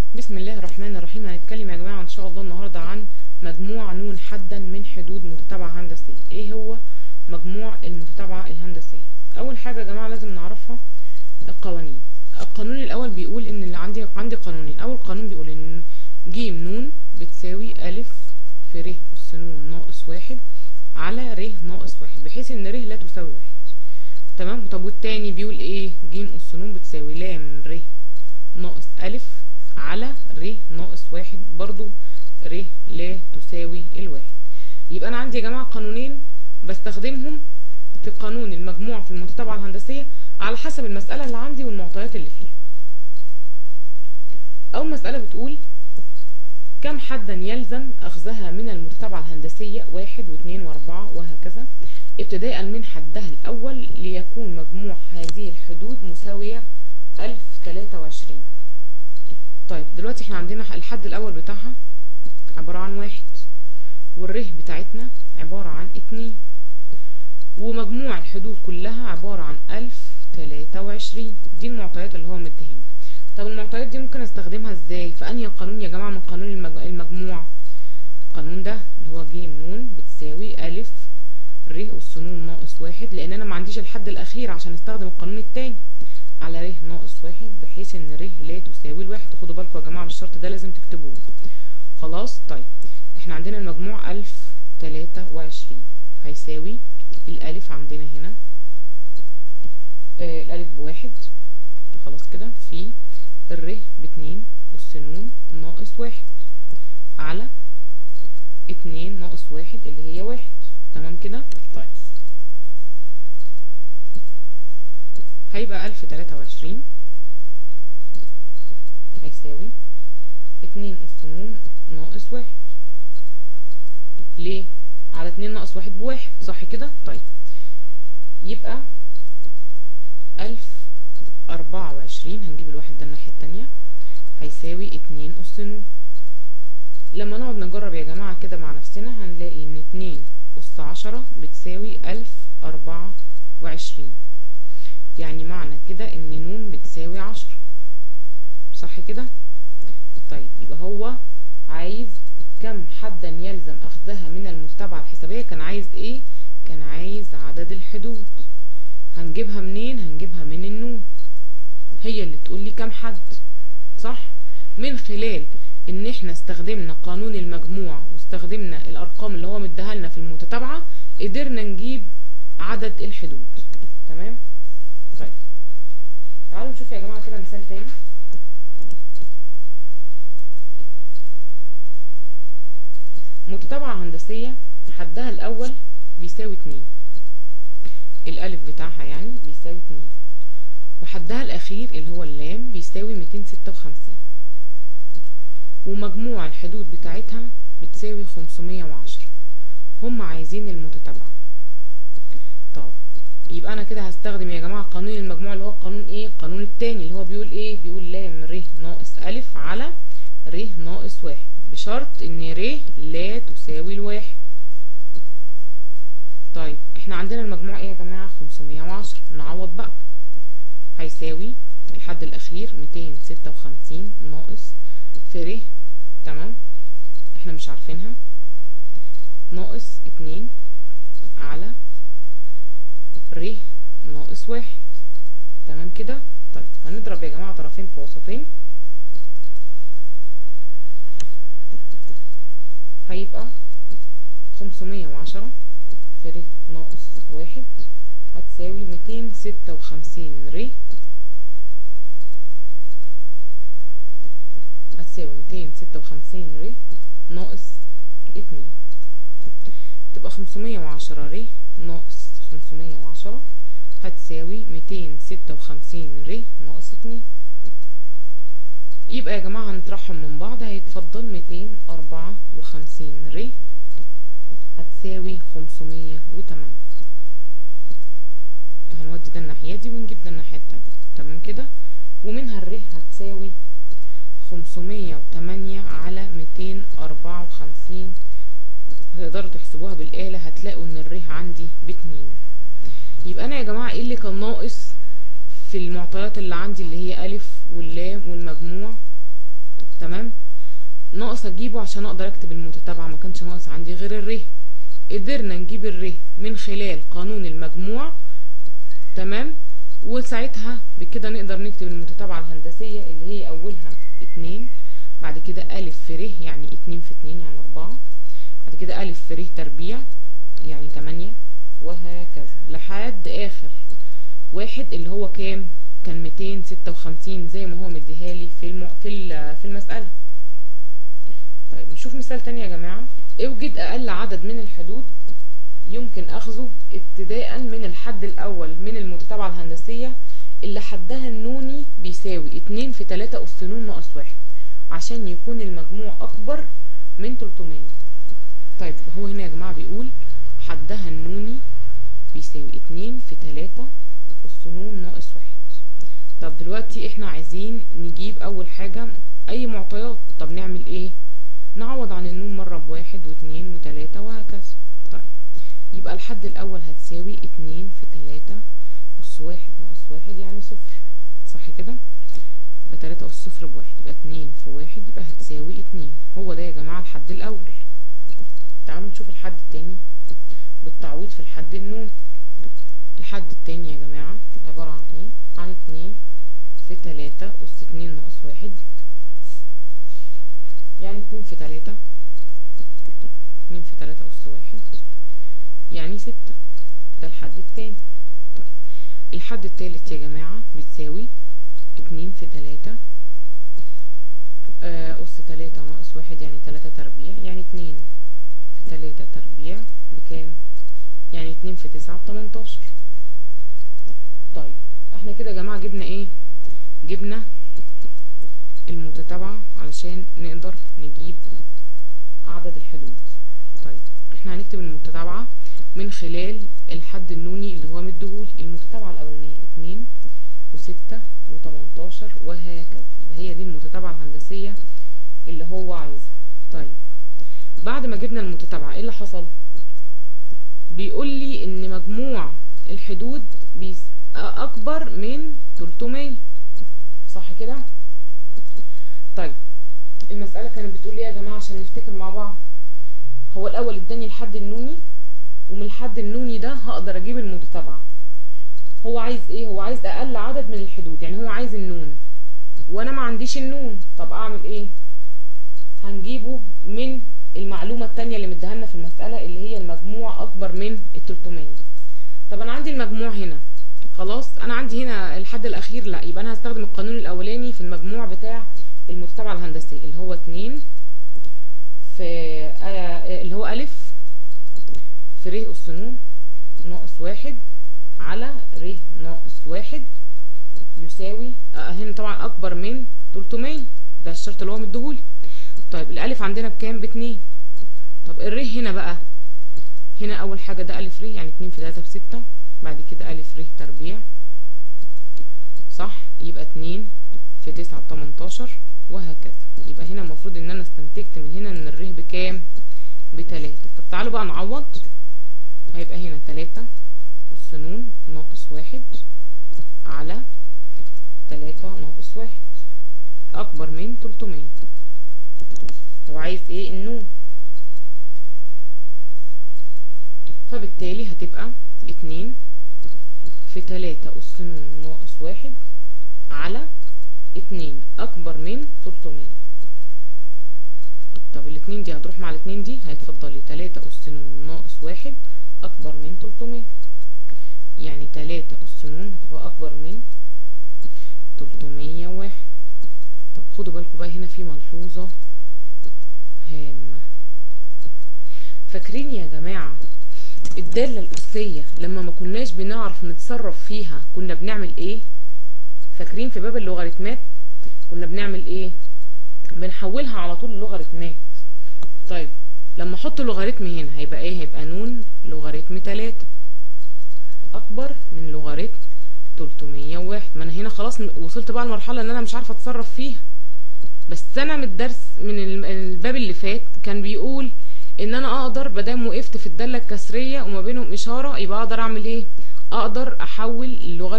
بسم الله الرحمن الرحيم هنتكلم يا جماعة ان شاء الله النهاردة عن مجموع نون حدا من حدود متتابعة هندسية ايه هو مجموع المتتابعة الهندسية اول حاجة يا جماعة لازم نعرفها القوانين القانون الاول بيقول ان اللي عندي عندي قانونين اول قانون بيقول ان ج ن بتساوي الف في ر اس ن ناقص واحد على ر ناقص واحد بحيث ان ر لا تساوي واحد تمام طب والتاني بيقول ايه ج اس ن بتساوي لام ر ناقص ألف على ر ناقص واحد برضو ر لا تساوي الواحد يبقى أنا عندي يا جماعة قانونين بستخدمهم في قانون المجموع في المتتابعة الهندسية على حسب المسألة اللي عندي والمعطيات اللي فيها أول مسألة بتقول كم حدا يلزم أخذها من المتتابعة الهندسية واحد واثنين وأربعة وهكذا ابتداء من حدها الأول ليكون مجموع هذه الحدود مساوية ألف تلاتة وعشرين طيب دلوقتي احنا عندنا الحد الأول بتاعها عبارة عن واحد والره بتاعتنا عبارة عن اتنين ومجموع الحدود كلها عبارة عن ألف تلاتة وعشرين دي المعطيات اللي هو مديهنا طب المعطيات دي ممكن استخدمها ازاي في انهي قانون يا جماعة من قانون المج... المجموع القانون ده اللي هو ج ن بتساوي ألف ر أس ن ناقص واحد لأن أنا ما عنديش الحد الأخير عشان استخدم القانون التاني على ر ناقص واحد بحيث ان ر لا تساوي الواحد خدوا بالكم يا جماعة من الشرط ده لازم تكتبوه خلاص طيب احنا عندنا المجموع ألف تلاتة وعشرين هيساوي الألف عندنا هنا آه الألف بواحد خلاص كده في الر باتنين أس ن ناقص واحد على اتنين ناقص واحد اللي هي واحد تمام كده طيب هيبقى ألف تلاتة وعشرين هيساوي اتنين أس ن ناقص واحد ليه؟ على اتنين ناقص واحد بواحد صح كده؟ طيب يبقى ألف أربعة وعشرين هنجيب الواحد ده الناحية التانية هيساوي اتنين أس ن لما نقعد نجرب يا جماعة كده مع نفسنا هنلاقي ان اتنين أس عشرة بتساوي ألف أربعة وعشرين يعني معنى كده ان ن بتساوي عشرة صح كده طيب يبقى هو عايز كم حدا يلزم اخذها من المتتابعة الحسابية كان عايز ايه كان عايز عدد الحدود هنجيبها منين هنجيبها من النون هي اللي تقول لي كم حد صح من خلال ان احنا استخدمنا قانون المجموع واستخدمنا الارقام اللي هو مديها لنا في المتتابعة قدرنا نجيب عدد الحدود تمام طيب تعالوا نشوف يا جماعة كده مثال تاني متتابعة هندسية حدها الأول بيساوي اتنين الألف بتاعها يعني بيساوي اتنين وحدها الأخير اللي هو اللام بيساوي ميتين ستة وخمسين ومجموع الحدود بتاعتها بتساوي خمسمية وعشرة هم عايزين المتتابعة طب يبقى انا كده هستخدم يا جماعه قانون المجموع اللي هو القانون ايه القانون التاني اللي هو بيقول ايه بيقول لام ر ناقص الف على ر ناقص واحد بشرط ان ر لا تساوي الواحد طيب احنا عندنا المجموع ايه يا جماعه 510 نعوض بقى هيساوي الحد الاخير 256 ناقص في ر تمام احنا مش عارفينها ناقص 2 على ر ناقص واحد تمام كده طيب هنضرب يا جماعة طرفين في وسطين هيبقى خمسمية وعشرة في ر ناقص واحد هتساوي ميتين ستة وخمسين ر هتساوي ميتين ستة وخمسين ر ناقص اتنين تبقى خمسمية وعشرة ر ناقص خمسمية وعشرة هتساوي ميتين ستة وخمسين ر ناقص اتنين يبقى يا جماعة هنطرحهم من بعض هيتفضل ميتين أربعة وخمسين ر هتساوي خمسمية وتمانية هنودي ده الناحية دي ونجيب ده الناحية التانية تمام كده ومنها الر هتساوي خمسمية وتمانية على ميتين أربعة وخمسين هتقدروا تحسبوها بالآلة هتلاقوا ان الره عندي باتنين يبقى انا يا جماعة ايه اللي كان ناقص في المعطيات اللي عندي اللي هي ألف واللام والمجموع تمام ناقص اجيبه عشان اقدر اكتب المتتابعة ما كانش ناقص عندي غير الر قدرنا نجيب الر من خلال قانون المجموع تمام وساعتها بكده نقدر نكتب المتتابعة الهندسية اللي هي اولها اتنين بعد كده الف في ر يعني اتنين في اتنين يعني اربعة بعد كده الف في ر تربيع يعني تمانية وهكذا لحد اخر واحد اللي هو كام كان 256 زي ما هو مديهالي في الم... في ال- في المسألة طيب نشوف مثال تاني يا جماعة اوجد اقل عدد من الحدود يمكن اخذه ابتداء من الحد الاول من المتتابعة الهندسية اللي حدها النوني بيساوي اتنين في تلاتة اس ن ناقص واحد عشان يكون المجموع اكبر من 300 طيب هو هنا يا جماعة بيقول حدها النوني بيساوي اتنين في تلاتة اس ن ناقص واحد طب دلوقتي احنا عايزين نجيب اول حاجة اي معطيات طب نعمل ايه نعوض عن النون مرة بواحد واتنين وتلاتة وهكذا طيب يبقى الحد الاول هتساوي اتنين في تلاتة اس واحد ناقص واحد يعني صفر صح كده يبقى تلاتة اس صفر بواحد يبقى اتنين في واحد يبقى هتساوي اتنين هو ده يا جماعة الحد الاول تعالوا نشوف الحد التاني بالتعويض في الحد النون الحد التاني يا جماعة عبارة عن ايه عن اتنين في تلاتة أس اتنين ناقص واحد يعني اتنين في تلاتة اتنين في تلاتة أس واحد يعني ستة ده الحد التاني طيب الحد التالت يا جماعة بتساوي اتنين في تلاتة آه، أس تلاتة ناقص واحد يعني تلاتة تربيع يعني اتنين في تلاتة تربيع بكام؟ يعني اتنين في تسعة بتمنتاشر طيب احنا كده يا جماعة جبنا ايه جبنا المتتابعة علشان نقدر نجيب عدد الحدود طيب احنا هنكتب المتتابعة من خلال الحد النوني اللي هو مديهولي المتتابعة الأولانية اتنين وستة وتمنتاشر وهكذا يبقى هي دي المتتابعة الهندسية اللي هو عايزها طيب بعد ما جبنا المتتابعة ايه اللي حصل بيقول لي ان مجموع الحدود بيس اكبر من 300 صح كده طيب المسألة كانت بتقول لي يا جماعة عشان نفتكر مع بعض هو الاول اداني الحد النوني ومن الحد النوني ده هقدر اجيب المتتابعة هو عايز ايه هو عايز اقل عدد من الحدود يعني هو عايز النون وانا ما عنديش النون طب اعمل ايه هنجيبه من المعلومة التانية اللي مديها لنا في المسألة اللي هي المجموع أكبر من ال 300 طب أنا عندي المجموع هنا خلاص أنا عندي هنا الحد الأخير لا يبقى أنا هستخدم القانون الأولاني في المجموع بتاع المتتابعة الهندسية اللي هو اتنين في آه اللي هو ألف في ر أس ن ناقص واحد على ر ناقص واحد يساوي آه هنا طبعا أكبر من 300 ده الشرط اللي هو مديهولي طيب الالف عندنا بكام باتنين طب الر هنا بقى هنا اول حاجة ده الف ر يعني اتنين في تلاتة بستة بعد كده الف ر تربيع صح يبقى اتنين في تسعة بتمنتاشر وهكذا يبقى هنا المفروض ان انا استنتجت من هنا ان الر بكام بتلاتة طب تعالوا بقى نعوض هيبقى هنا تلاتة أس ن ناقص واحد على تلاتة ناقص واحد أكبر من تلتمية هو عايز ايه النون فبالتالي هتبقى اتنين في تلاتة أس ن ناقص واحد على اتنين أكبر من تلتمية طب الاتنين دي هتروح مع الاتنين دي هيتفضل لي تلاتة أس ن ناقص واحد أكبر من تلتمية يعني تلاتة أس ن هتبقى أكبر من تلتمية واحد طب خدوا بالكم بقى هنا في ملحوظة هامة فاكرين يا جماعة الدالة الأسية لما ما كناش بنعرف نتصرف فيها كنا بنعمل ايه فاكرين في باب اللوغاريتمات كنا بنعمل ايه بنحولها على طول للوغاريتمات طيب لما احط لوغاريتم هنا هيبقى ايه هيبقى نون لوغاريتم تلاتة اكبر من لوغاريتم 301 ما انا هنا خلاص وصلت بقى لمرحلة ان انا مش عارفة اتصرف فيها بس انا من الدرس من الباب اللي فات كان بيقول ان انا اقدر بدام وقفت في الدالة الكسرية وما بينهم اشارة يبقى اقدر اعمل ايه اقدر احول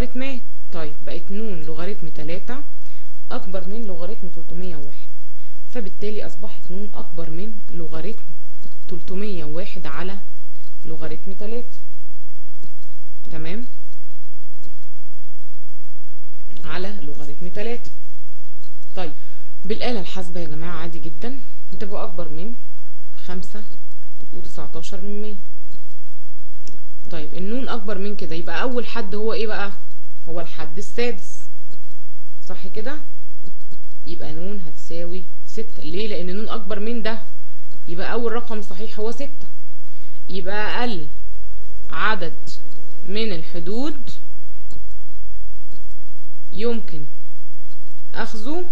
اللوغاريتمات طيب بقت نون لوغاريتم 3 اكبر من لوغاريتم 301 فبالتالي اصبحت ن اكبر من لوغاريتم 301 على لوغاريتم 3 تمام على لوغاريتم 3 طيب بالآلة الحاسبة يا جماعة عادي جدا هتبقى أكبر من خمسة وتسعتاشر من مية طيب النون أكبر من كده يبقى أول حد هو إيه بقى؟ هو الحد السادس صح كده؟ يبقى نون هتساوي ستة ليه؟ لأن نون أكبر من ده يبقى أول رقم صحيح هو ستة يبقى أقل عدد من الحدود يمكن أخذه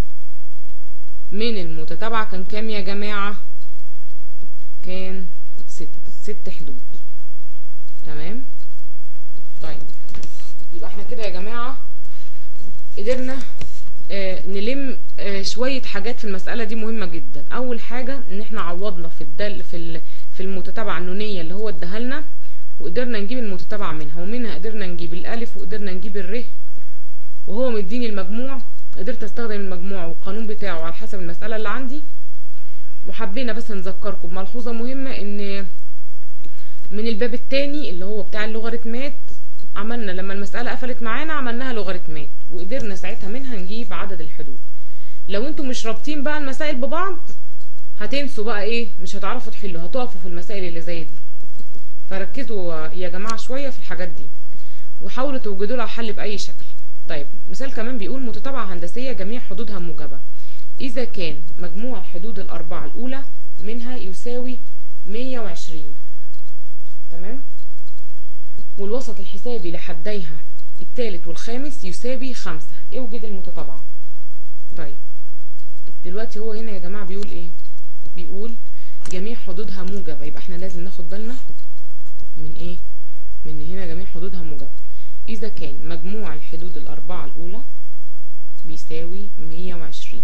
من المتتابعة كان كام يا جماعة كان ست ست حدود تمام طيب يبقى احنا كده يا جماعة قدرنا آه نلم آه شوية حاجات في المسألة دي مهمة جدا أول حاجة إن احنا عوضنا في الدل في ال- في المتتابعة النونية اللي هو اداها لنا وقدرنا نجيب المتتابعة منها ومنها قدرنا نجيب الألف وقدرنا نجيب الر وهو مديني المجموع قدرت استخدم المجموع والقانون بتاعه على حسب المسألة اللي عندي وحبينا بس نذكركم بملحوظة مهمة ان من الباب التاني اللي هو بتاع اللوغاريتمات عملنا لما المسألة قفلت معانا عملناها لوغاريتمات وقدرنا ساعتها منها نجيب عدد الحدود لو انتوا مش رابطين بقى المسائل ببعض هتنسوا بقى ايه مش هتعرفوا تحلوا هتقفوا في المسائل اللي زي دي فركزوا يا جماعة شوية في الحاجات دي وحاولوا توجدوا لها حل بأي شكل طيب مثال كمان بيقول متتابعة هندسية جميع حدودها موجبة إذا كان مجموع الحدود الأربعة الأولى منها يساوي 120 تمام والوسط الحسابي لحديها الثالث والخامس يساوي خمسة اوجد المتتابعة طيب دلوقتي هو هنا يا جماعة بيقول ايه بيقول جميع حدودها موجبة يبقى احنا لازم ناخد بالنا من ايه من هنا جميع حدودها موجبة إذا كان مجموع الحدود الأربعة الأولى بيساوي 120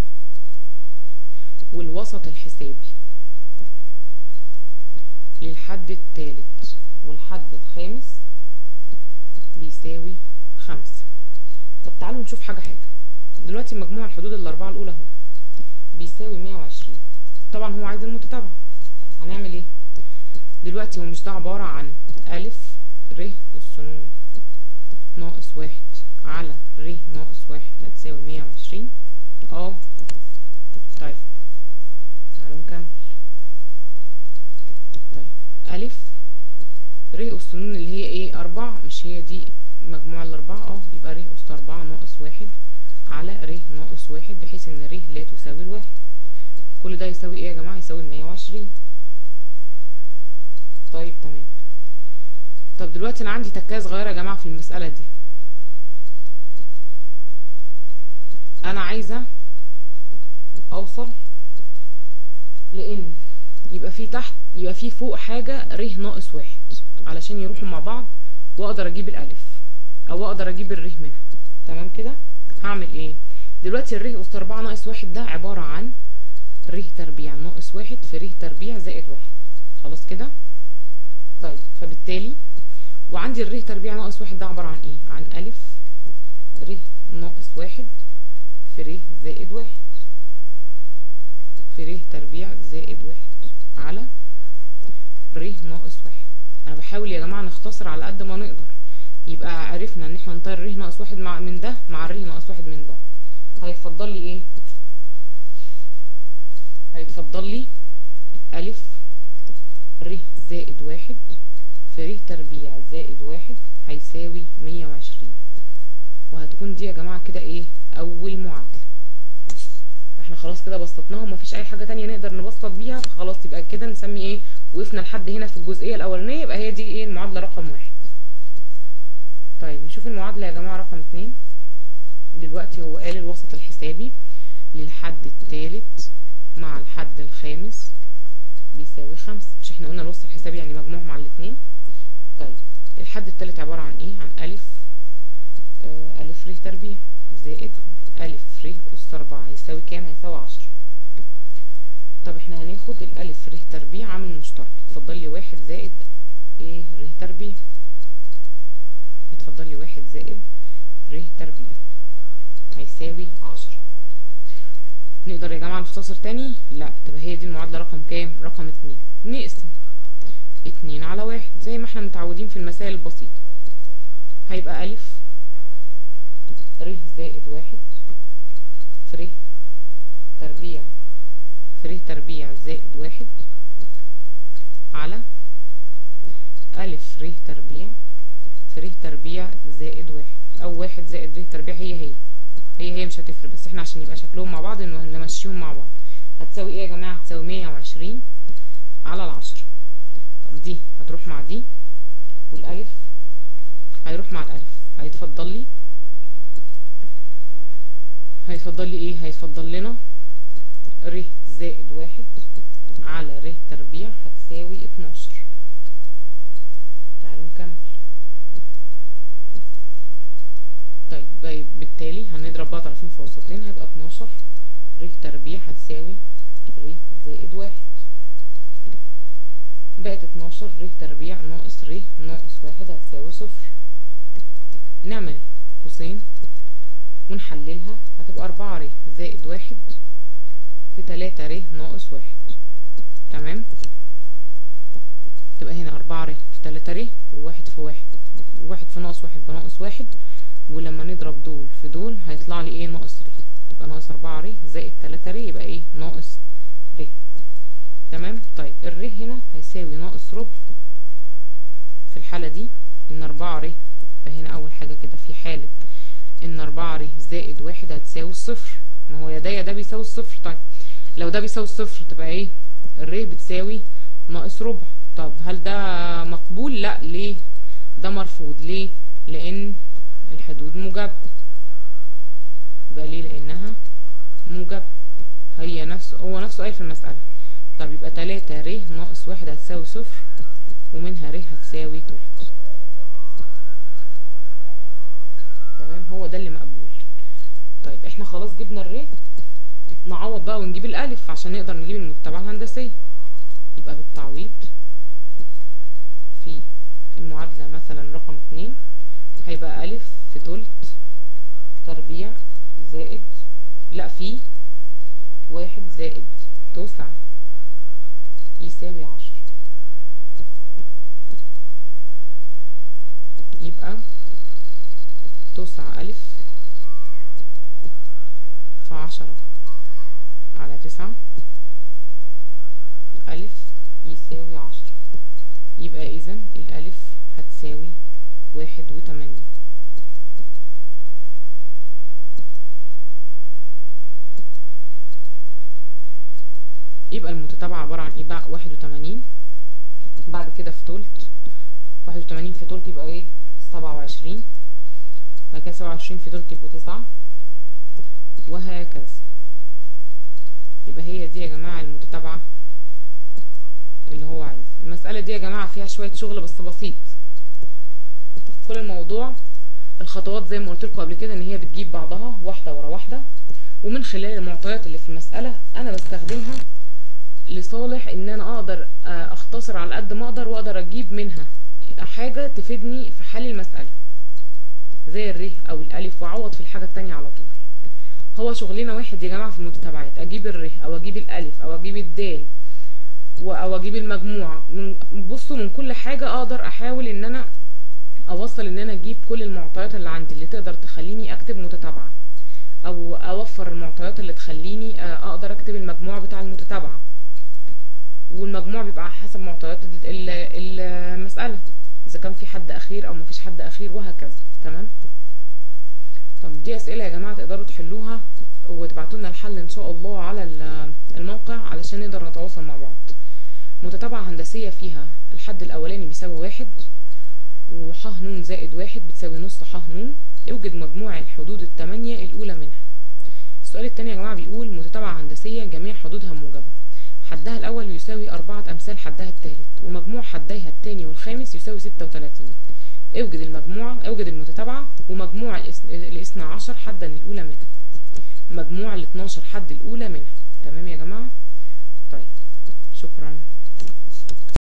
والوسط الحسابي للحد الثالث والحد الخامس بيساوي خمسة طب تعالوا نشوف حاجة حاجة دلوقتي مجموع الحدود الأربعة الأولى اهو بيساوي 120 طبعا هو عايز المتتابعة هنعمل ايه دلوقتي هو مش ده عبارة عن ألف ر والسنون ناقص واحد على ر ناقص واحد هتساوي مية وعشرين اه طيب تعالوا نكمل طيب ألف ر والسنون اللي هي ايه أربعة مش هي دي مجموع الأربعة اه يبقى ر أس أربعة ناقص واحد على ر ناقص واحد بحيث إن ر لا تساوي الواحد كل ده يساوي ايه يا جماعة يساوي مية وعشرين طيب تمام طب دلوقتي انا عندي تكايه صغيره يا جماعه في المساله دي انا عايزه اوصل لان يبقى في تحت يبقى في فوق حاجه ر ناقص واحد علشان يروحوا مع بعض واقدر اجيب الالف او اقدر اجيب الر منها تمام كده هعمل ايه دلوقتي الر اس 4 ناقص واحد ده عباره عن ر تربيع ناقص واحد في ر تربيع زائد واحد خلاص كده طيب فبالتالي وعندي الر تربيع ناقص واحد ده عبارة عن ايه عن ألف ر ناقص واحد في ر زائد واحد في ر تربيع زائد واحد على ر ناقص واحد انا بحاول يا جماعة نختصر على قد ما نقدر يبقى عرفنا ان احنا نطير ر ناقص واحد مع من ده مع ر ناقص واحد من ده هيتفضل لي ايه هيتفضل لي ألف ر زائد واحد في ر تربيع زائد واحد هيساوي مية وعشرين وهتكون دي يا جماعة كده ايه أول معادلة احنا خلاص كده بسطناها ومفيش أي حاجة تانية نقدر نبسط بيها فخلاص يبقى كده نسمي ايه وقفنا لحد هنا في الجزئية الأولانية يبقى هي دي ايه المعادلة رقم واحد طيب نشوف المعادلة يا جماعة رقم اتنين دلوقتي هو قال الوسط الحسابي للحد التالت مع الحد الخامس بيساوي خمسة مش احنا قلنا الوسط الحسابي يعني مجموعهم على الاتنين طيب الحد التالت عبارة عن ايه عن ألف آه ألف ر تربيع زائد ألف ر أس أربعة هيساوي كام هيساوي عشرة طب احنا هناخد الألف ر تربيع عامل مشترك اتفضل لي واحد زائد ايه ر تربيع اتفضل لي واحد زائد ر تربيع هيساوي عشرة نقدر يا جماعة نختصر تاني لا تبقى هي دي المعادلة رقم كام رقم اتنين نقسم اتنين على واحد زي ما احنا متعودين في المسائل البسيطة هيبقى ألف ر زائد واحد في ر تربيع في ر تربيع زائد واحد على ألف ر تربيع في ر تربيع زائد واحد أو واحد زائد ر تربيع هي هي هي هي مش هتفرق بس احنا عشان يبقى شكلهم مع بعض انه نمشيهم مع بعض هتساوي ايه يا جماعة هتساوي مية وعشرين على العشرة طب دي هتروح مع دي والألف هيروح مع الألف هيتفضل لي هيتفضل لي ايه هيتفضل لنا ر زائد واحد على ر تربيع هتساوي اتناشر تعالوا نكمل طيب بقى بالتالي هنضرب بقى طرفين في وسطين هيبقى اتناشر ر تربيع هتساوي ر زائد واحد بقت اتناشر ر تربيع ناقص ر ناقص واحد هتساوي صفر نعمل قوسين ونحللها هتبقى أربعة ر زائد واحد في تلاتة ر ناقص واحد تمام تبقى هنا أربعة ر في تلاتة ر وواحد في واحد واحد في ناقص واحد بناقص واحد ولما نضرب دول في دول هيطلع لي ايه ناقص ر يبقى ناقص أربعة ر زائد تلاتة ر يبقى ايه ناقص ر تمام طيب الر هنا هيساوي ناقص ربع في الحالة دي ان أربعة ر يبقى هنا أول حاجة كده في حالة ان أربعة ر زائد واحد هتساوي الصفر ما هو يا ده يا ده بيساوي الصفر طيب لو ده بيساوي الصفر تبقى ايه الر بتساوي ناقص ربع طب هل ده مقبول لا ليه ده مرفوض ليه لان الحدود موجبة يبقى ليه لانها موجبة هي نفس هو نفسه قايل في المسألة طب يبقى تلاتة ر ناقص واحد هتساوي صفر ومنها ر هتساوي تلت تمام هو ده اللي مقبول طيب احنا خلاص جبنا الر نعوض بقى ونجيب الالف عشان نقدر نجيب المتبعة الهندسية يبقى بالتعويض في المعادلة مثلا رقم اتنين هيبقى ألف في تلت تربيع زائد لا في واحد زائد تسعة يساوي عشر يبقى تسعة ألف في عشرة على تسعة ألف يساوي عشرة يبقى إذا الألف هتساوي واحد وتمانين يبقى المتتابعة عبارة عن ايه بقى واحد وتمانين بعد كده في تلت واحد وتمانين في تلت يبقى ايه سبعة وعشرين بعد كده سبعة وعشرين في تلت يبقوا تسعة وهكذا يبقى هي دي يا جماعة المتتابعة اللي هو عايز المسألة دي يا جماعة فيها شوية شغل بس بسيط كل الموضوع الخطوات زي ما قلت لكم قبل كده ان هي بتجيب بعضها واحدة ورا واحدة ومن خلال المعطيات اللي في المسألة انا بستخدمها لصالح ان انا اقدر اختصر على قد ما اقدر واقدر اجيب منها حاجة تفيدني في حل المسألة زي الر او الالف واعوض في الحاجة التانية على طول هو شغلنا واحد يا جماعة في المتتابعات اجيب الر او اجيب الالف او اجيب الدال او اجيب المجموع من بصوا من كل حاجة اقدر احاول ان انا اوصل ان انا اجيب كل المعطيات اللي عندي اللي تقدر تخليني اكتب متتابعة او اوفر المعطيات اللي تخليني اقدر اكتب المجموع بتاع المتتابعة والمجموع بيبقى حسب معطيات المسألة اذا كان في حد اخير او مفيش حد اخير وهكذا تمام طب دي اسئلة يا جماعة تقدروا تحلوها وتبعتوا لنا الحل ان شاء الله على الموقع علشان نقدر نتواصل مع بعض متتابعة هندسية فيها الحد الاولاني بيساوي واحد وح ن زائد واحد بتساوي نص ح ن اوجد مجموع الحدود التمانية الأولى منها السؤال التاني يا جماعة بيقول متتابعة هندسية جميع حدودها موجبة حدها الأول يساوي أربعة أمثال حدها التالت ومجموع حديها التاني والخامس يساوي ستة وتلاتين اوجد المجموعة اوجد المتتابعة ومجموع الاثنى عشر حدا الأولى منها مجموع الاتناشر حد الأولى منها تمام يا جماعة طيب شكرا